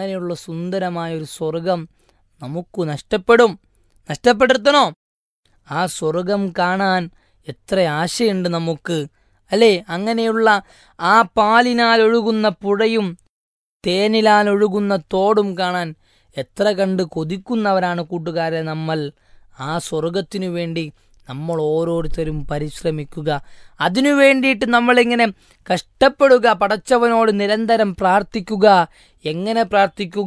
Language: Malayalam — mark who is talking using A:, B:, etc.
A: അങ്ങനെയുള്ള സുന്ദരമായ ഒരു സ്വർഗം നമുക്ക് നഷ്ടപ്പെടും നഷ്ടപ്പെടുത്തണോ ആ സ്വർഗം കാണാൻ എത്ര ആശയുണ്ട് നമുക്ക് അല്ലേ അങ്ങനെയുള്ള ആ പാലിനാൽ ഒഴുകുന്ന പുഴയും തേനിലാൽ ഒഴുകുന്ന തോടും കാണാൻ എത്ര കണ്ട് കൊതിക്കുന്നവരാണ് കൂട്ടുകാരെ നമ്മൾ ആ സ്വർഗത്തിനു വേണ്ടി നമ്മൾ ഓരോരുത്തരും പരിശ്രമിക്കുക അതിനു വേണ്ടിയിട്ട് നമ്മളിങ്ങനെ കഷ്ടപ്പെടുക പടച്ചവനോട് നിരന്തരം പ്രാർത്ഥിക്കുക എങ്ങനെ പ്രാർത്ഥിക്കുക